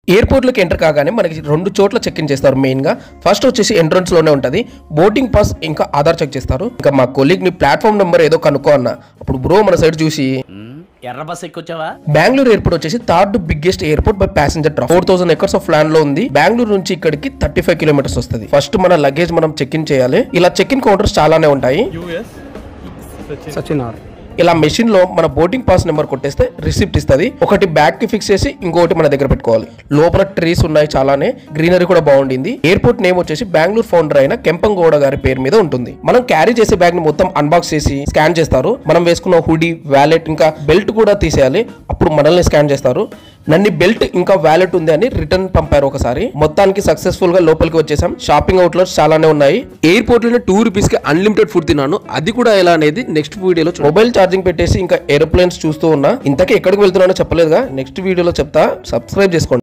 airport లోకి enter కాగానే మనకి రెండు చోట్ల చెక్ ఇన్ చేస్తారు మెయిన్ గా ఫస్ట్ వచ్చేసి ఎంట్రన్స్ లోనే ఉంటది బోర్డింగ్ పాస్ ఇంకా ఆధార్ చెక్ చేస్తారు ఇంకా మా కొలీగ్ ని ప్లాట్ఫామ్ నెంబర్ ఏదో కనుక్కో అన్న అప్పుడు బ్రో మన సైడ్ చూసి మ్మ్, ఎర్ర బస్ ఎక్కొచ్చావా బెంగళూరు ఎయిర్పోర్ట్ వచ్చేసి third biggest airport by passenger traffic four thousand acres of land లో ఉంది బెంగళూరు నుంచి ఇక్కడికి థర్టీ ఫైవ్ కిలోమీటర్స్ వస్తుంది ఫస్ట్ మన లగేజ్ మనం చెక్ ఇన్ చేయాలి ఇలా చెక్ ఇన్ కౌంటర్స్ చాలానే ఉంటాయి యూఎస్ సచిన్ ఆర్ ఇలా మెషిన్ లో మన బోర్డింగ్ పాస్ నెంబర్ కొట్టేస్తే రిసిప్ట్ ఇస్తుంది ఒకటి బ్యాగ్ కి ఫిక్స్ చేసి ఇంకొకటి మన దగ్గర పెట్టుకోవాలి లోపల ట్రీస్ ఉన్నాయి చాలానే గ్రీనరీ కూడా బాగుండింది ఎయిర్పోర్ట్ నేమ్ వచ్చేసి బెంగళూరు ఫౌండర్ అయిన కెంపంగౌడ గారి పేరు మీద ఉంటుంది మనం క్యారీ చేసే బ్యాగ్ ని మొత్తం అన్బాక్స్ చేసి స్కాన్ చేస్తారు మనం వేసుకున్న హుడీ వ్యాలెట్ ఇంకా బెల్ట్ కూడా తీసేయాలి అప్పుడు మనల్ని స్కాన్ చేస్తారు నన్ను బెల్ట్ ఇంకా వ్యాలెట్ ఉంది అని రిటర్న్ పంపారు ఒకసారి మొత్తానికి సక్సెస్ఫుల్ గా లోపలికి వచ్చేసాం షాపింగ్ అవుట్లెట్స్ చాలానే ఉన్నాయి ఎయిర్పోర్ట్ లోనే టూ రూపీస్ కి అన్లిమిటెడ్ ఫుడ్ తిన్నాను అది కూడా ఎలా అనేది నెక్స్ట్ వీడియోలో మొబైల్ ఛార్జింగ్ పెట్టేసి ఇంకా ఏరోప్లేన్స్ చూస్తూ ఉన్నా ఇంతకీ ఎక్కడికి వెళ్తున్నానో చెప్పలేదుగా నెక్స్ట్ వీడియోలో చెప్తా సబ్స్క్రైబ్ చేసుకోండి